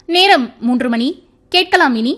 நேரம் மூன்று மணி கேட்கலாம் இனி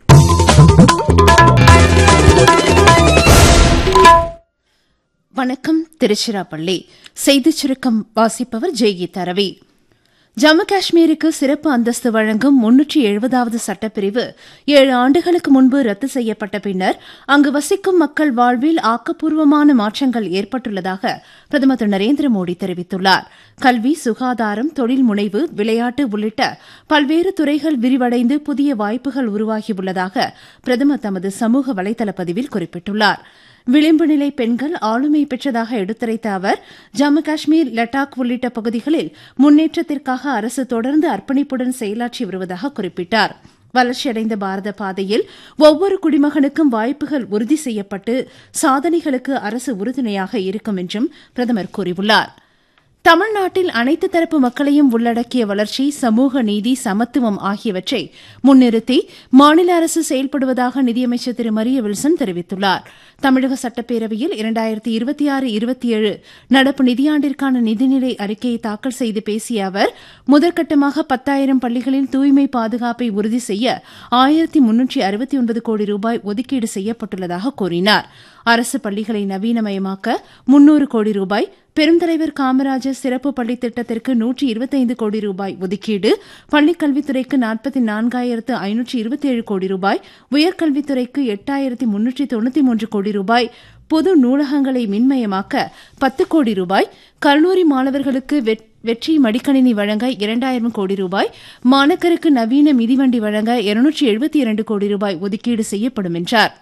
வணக்கம் திருச்சிராப்பள்ளி செய்திச் சுருக்கம் வாசிப்பவர் ஜெய்கீத் ரவி ஜம்மு காஷ்மீருக்கு சிறப்பு அந்தஸ்து வழங்கும் முன்னூற்றி எழுபதாவது சட்டப்பிரிவு ஏழு ஆண்டுகளுக்கு முன்பு ரத்து செய்யப்பட்ட பின்னர் அங்கு வசிக்கும் மக்கள் வாழ்வில் ஆக்கப்பூர்வமான மாற்றங்கள் ஏற்பட்டுள்ளதாக பிரதமர் திரு நரேந்திர மோடி தெரிவித்துள்ளார் கல்வி சுகாதாரம் தொழில் முனைவு விளையாட்டு உள்ளிட்ட பல்வேறு துறைகள் விரிவடைந்து புதிய வாய்ப்புகள் உருவாகியுள்ளதாக பிரதமர் தமது சமூக வலைதள பதிவில் குறிப்பிட்டுள்ளாா் விளிம்பு நிலை பெண்கள் ஆளுமை பெற்றதாக எடுத்துரைத்த அவர் ஜம்மு காஷ்மீர் லடாக் உள்ளிட்ட பகுதிகளில் முன்னேற்றத்திற்காக அரசு தொடர்ந்து அர்ப்பணிப்புடன் செயலாற்றி வருவதாக குறிப்பிட்டார் வளர்ச்சியடைந்த பாரத பாதையில் ஒவ்வொரு குடிமகனுக்கும் வாய்ப்புகள் உறுதி செய்யப்பட்டு சாதனைகளுக்கு அரசு உறுதுணையாக இருக்கும் என்றும் பிரதமர் கூறியுள்ளாா் தமிழ்நாட்டில் அனைத்து தரப்பு மக்களையும் உள்ளடக்கிய வளர்ச்சி சமூக நீதி சமத்துவம் ஆகியவற்றை முன்னிறுத்தி மாநில அரசு செயல்படுவதாக நிதியமைச்சர் திரு மரிய வில்சன் தெரிவித்துள்ளார் தமிழக சட்டப்பேரவையில் இரண்டாயிரத்தி இருபத்தி ஆறு இருபத்தி ஏழு நடப்பு நிதியாண்டிற்கான நிதிநிலை அறிக்கையை தாக்கல் செய்து பேசிய அவர் முதற்கட்டமாக பத்தாயிரம் பள்ளிகளில் தூய்மை பாதுகாப்பை உறுதி செய்ய ஆயிரத்தி முன்னூற்றி அறுபத்தி ஒன்பது கோடி ரூபாய் ஒதுக்கீடு செய்யப்பட்டுள்ளதாக கூறினார் அரசு பள்ளிகளை நவீனமயமாக்க முன்னூறு கோடி ரூபாய் பெருந்தலைவர் காமராஜர் சிறப்பு பள்ளி திட்டத்திற்கு நூற்றி இருபத்தைந்து கோடி ரூபாய் ஒதுக்கீடு பள்ளிக் கல்வித்துறைக்கு நாற்பத்தி நான்காயிரத்து ஐநூற்றி இருபத்தேழு கோடி ரூபாய் உயர்கல்வித்துறைக்கு எட்டாயிரத்தி முன்னூற்றி தொண்ணூற்றி மூன்று கோடி ரூபாய் பொது நூலகங்களை மின்மயமாக்க பத்து கோடி ரூபாய் கல்லூரி மாணவர்களுக்கு வெற்றி மடிக்கணினி வழங்க இரண்டாயிரம் கோடி ரூபாய் மாணக்கருக்கு நவீன மிதிவண்டி வழங்க இருநூற்றி எழுபத்தி இரண்டு கோடி ரூபாய் ஒதுக்கீடு செய்யப்படும் என்றாா்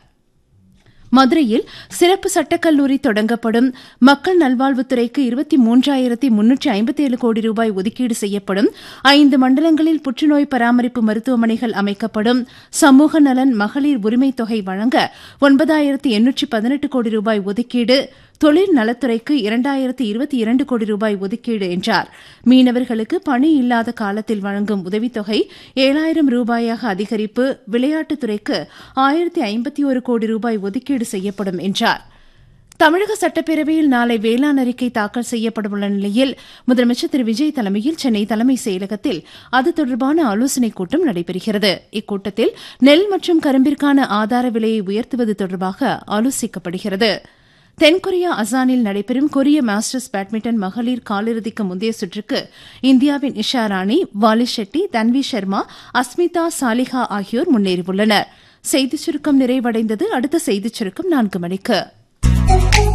மதுரையில் சிறப்பு சட்டக்கல்லூரி தொடங்கப்படும் மக்கள் நல்வாழ்வுத்துறைக்கு இருபத்தி மூன்றாயிரத்தி முன்னூற்றி ஐம்பத்தேழு கோடி ரூபாய் ஒதுக்கீடு செய்யப்படும் ஐந்து மண்டலங்களில் புற்றுநோய் பராமரிப்பு மருத்துவமனைகள் அமைக்கப்படும் சமூக நலன் மகளிர் உரிமைத் தொகை வழங்க ஒன்பதாயிரத்தி எண்ணூற்றி பதினெட்டு கோடி ரூபாய் ஒதுக்கீடு தொழில் நலத்துறைக்கு இரண்டாயிரத்தி இருபத்தி இரண்டு கோடி ரூபாய் ஒதுக்கீடு என்றார் மீனவர்களுக்கு பணி இல்லாத காலத்தில் வழங்கும் உதவித்தொகை ஏழாயிரம் ரூபாயாக அதிகரிப்பு விளையாட்டுத்துறைக்கு ஆயிரத்தி ஐம்பத்தி ஒரு கோடி ரூபாய் ஒதுக்கீடு செய்யப்படும் என்றார் தமிழக சட்டப்பேரவையில் நாளை வேளாண் அறிக்கை தாக்கல் செய்யப்படவுள்ள நிலையில் முதலமைச்சர் திரு விஜய் தலைமையில் சென்னை தலைமைச் செயலகத்தில் அது தொடர்பான ஆலோசனைக் கூட்டம் நடைபெறுகிறது இக்கூட்டத்தில் நெல் மற்றும் கரும்பிற்கான ஆதார விலையை உயர்த்துவது தொடர்பாக ஆலோசிக்கப்படுகிறது தென்கொரியா அசானில் நடைபெறும் கொரிய மாஸ்டர்ஸ் பேட்மிண்டன் மகளிர் காலிறுதிக்கு முந்தைய சுற்றுக்கு இந்தியாவின் இஷா ராணி வாலி ஷெட்டி தன்வி சர்மா அஸ்மிதா சாலிஹா ஆகியோர் முன்னேறியுள்ளனர் செய்திச் சுருக்கம் நிறைவடைந்தது அடுத்த செய்திச் சுருக்கம் நான்கு மணிக்கு